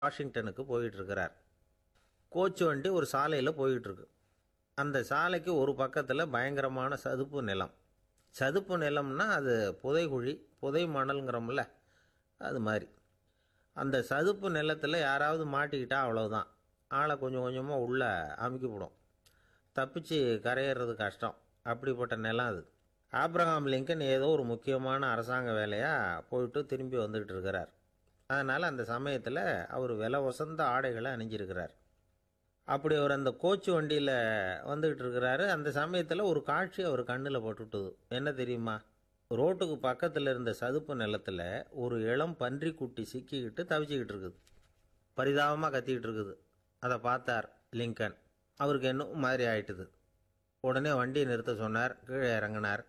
வாஷிங்டனுக்கு போயிட்டு இருக்கிறார் கோச்சு வண்டி ஒரு சாலையில் போயிட்டு இருக்கு அந்த சாலைக்கு ஒரு பக்கத்தில் பயங்கரமான சதுப்பு நிலம் சதுப்பு நிலம்னா அது புதைகுழி புதை மணல்ங்கிறோம்ல அது மாதிரி அந்த சதுப்பு நிலத்தில் யாராவது மாட்டிக்கிட்டா அவ்வளவுதான் ஆளை கொஞ்சம் கொஞ்சமாக உள்ளே அமுக்கிவிடும் தப்பிச்சு கரையிறது கஷ்டம் அப்படிப்பட்ட நிலம் அது ஆப்ரஹாம் லிங்கன் ஏதோ ஒரு முக்கியமான அரசாங்க வேலையாக போயிட்டு திரும்பி வந்துக்கிட்டு இருக்கிறார் அதனால் அந்த சமயத்தில் அவர் விலை உசந்த ஆடைகளை அணிஞ்சிருக்கிறார் அப்படி அவர் அந்த கோச்சு வண்டியில் வந்துக்கிட்டு இருக்கிறாரு அந்த சமயத்தில் ஒரு காட்சி அவர் கண்ணில் பட்டுட்டுது என்ன தெரியுமா ரோட்டுக்கு பக்கத்தில் இருந்த சதுப்பு நிலத்தில் ஒரு இளம் பன்றிக்குட்டி சிக்கிக்கிட்டு தவிச்சிக்கிட்டு இருக்குது பரிதாபமாக கத்திக்கிட்டு இருக்குது அதை பார்த்தார் லிங்கன் அவருக்கு இன்னும் மாதிரி ஆயிட்டுது உடனே வண்டியை நிறுத்த சொன்னார் கீழே இறங்கினார்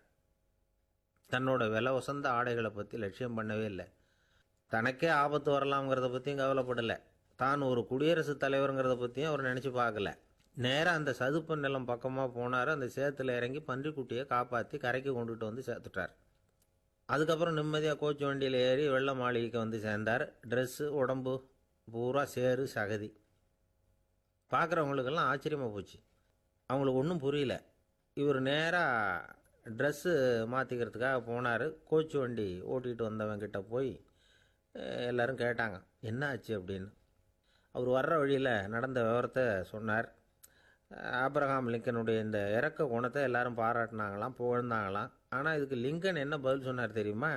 தன்னோட விலை உசந்த ஆடைகளை பற்றி லட்சியம் பண்ணவே இல்லை தனக்கே ஆபத்து வரலாம்ங்கிறத பற்றியும் கவலைப்படலை தான் ஒரு குடியரசுத் தலைவருங்கிறத பற்றியும் அவர் நினச்சி பார்க்கல நேராக அந்த சதுப்பு நிலம் பக்கமாக போனார் அந்த சேத்துல இறங்கி பன்றிக்குட்டியை காப்பாற்றி கரைக்கு கொண்டுட்டு வந்து சேர்த்துட்டார் அதுக்கப்புறம் நிம்மதியாக கோச்சு வண்டியில் ஏறி வெள்ள மாளிகைக்கு வந்து சேர்ந்தார் ட்ரெஸ்ஸு உடம்பு பூரா சேறு சகதி பார்க்குறவங்களுக்கெல்லாம் ஆச்சரியமாக போச்சு அவங்களுக்கு ஒன்றும் புரியல இவர் நேராக ட்ரெஸ்ஸு மாற்றிக்கிறதுக்காக போனார் கோச்சு வண்டி ஓட்டிகிட்டு வந்தவங்கிட்ட போய் அஹ், எல்லாரும் கேட்டாங்க என்ன ஆச்சு அப்படின்னு அவர் வர்ற வழியில் நடந்த விவரத்தை சொன்னார் அஹ், ஆபிரகாம் லிங்கனுடைய இந்த இறக்க குணத்தை எல்லாரும் பாராட்டினாங்களாம் புகழ்ந்தாங்களாம் ஆனால் இதுக்கு லிங்கன் என்ன பதில் சொன்னார் தெரியுமா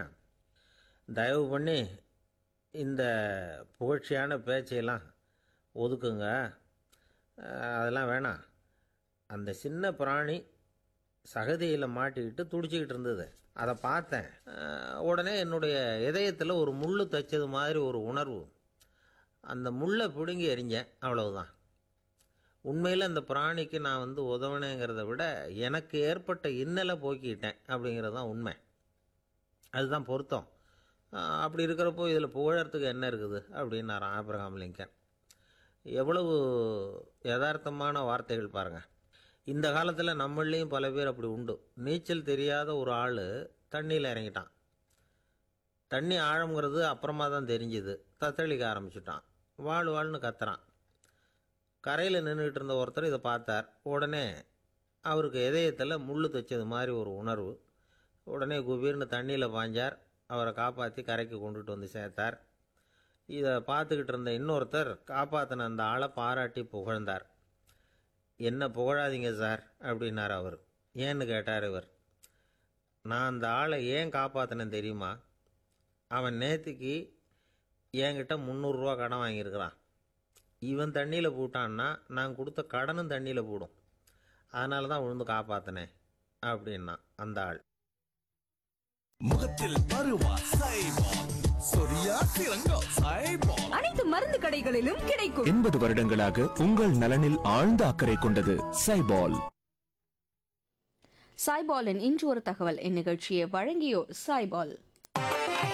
தயவு பண்ணி இந்த புகழ்ச்சியான பேச்சையெல்லாம் ஒதுக்குங்க அஹ், அதெல்லாம் வேணாம் அந்த சின்ன பிராணி சகதியில் மாட்டிக்கிட்டு துடிச்சிக்கிட்டு இருந்தது அதை பார்த்தேன் அஹ், உடனே என்னுடைய இதயத்தில் ஒரு முள்ளு தைச்சது மாதிரி ஒரு உணர்வு அந்த முள்ளை பிடுங்கி எறிஞ்சேன் அவ்வளவுதான் உண்மையில் அந்த பிராணிக்கு நான் வந்து உதவினேங்கிறத விட எனக்கு ஏற்பட்ட இன்னலை போக்கிக்கிட்டேன் அப்படிங்கிறது தான் உண்மை அதுதான் பொருத்தம் அஹ், அப்படி இருக்கிறப்போ இதில் புகழறதுக்கு என்ன இருக்குது அப்படின்னாராம் ஆப்ரஹாம் லிங்கன் எவ்வளவு யதார்த்தமான வார்த்தைகள் பாருங்கள் இந்த காலத்தில் நம்மளையும் பல பேர் அப்படி உண்டு நீச்சல் தெரியாத ஒரு ஆள் தண்ணியில் இறங்கிட்டான் தண்ணி ஆழம்ங்கிறது அப்புறமா தான் தெரிஞ்சுது தத்தளிக்க ஆரம்பிச்சிட்டான் வாழ் வாழ்னு கத்துறான் கரையில் நின்றுட்டு இருந்த ஒருத்தர் இதை பார்த்தார் உடனே அவருக்கு இதயத்தில் முள்ளு தைச்சது மாதிரி ஒரு உணர்வு உடனே குபீர்னு தண்ணியில் பாஞ்சார் அவரை காப்பாற்றி கரைக்கு கொண்டுட்டு வந்து சேர்த்தார் இதை பார்த்துக்கிட்டு இருந்த இன்னொருத்தர் காப்பாற்றின அந்த ஆளை பாராட்டி புகழ்ந்தார் என்ன புகழாதீங்க சார் அப்படின்னார் அவர் ஏன்னு கேட்டார் இவர் நான் அந்த ஆளை ஏன் காப்பாற்றினேன் தெரியுமா அவன் நேற்றுக்கு என்கிட்ட முந்நூறுரூவா கடன் வாங்கியிருக்கிறான் இவன் தண்ணியில் போட்டான்னா நான் கொடுத்த கடனும் தண்ணியில் போடும் அதனால தான் விழுந்து காப்பாற்றினேன் அப்படின்னா அந்த ஆள் முகத்தில் பருவா சைபால் சொரியா சிறங்கோ சைபால் அனைத்து மருந்து கடைகளிலும் கிடைக்கும் எண்பது வருடங்களாக உங்கள் நலனில் ஆழ்ந்த அக்கறை கொண்டது சைபால் சாய்பாலின் இன்று ஒரு தகவல் இந்நிகழ்ச்சியை வழங்கியோர் சாய்பால்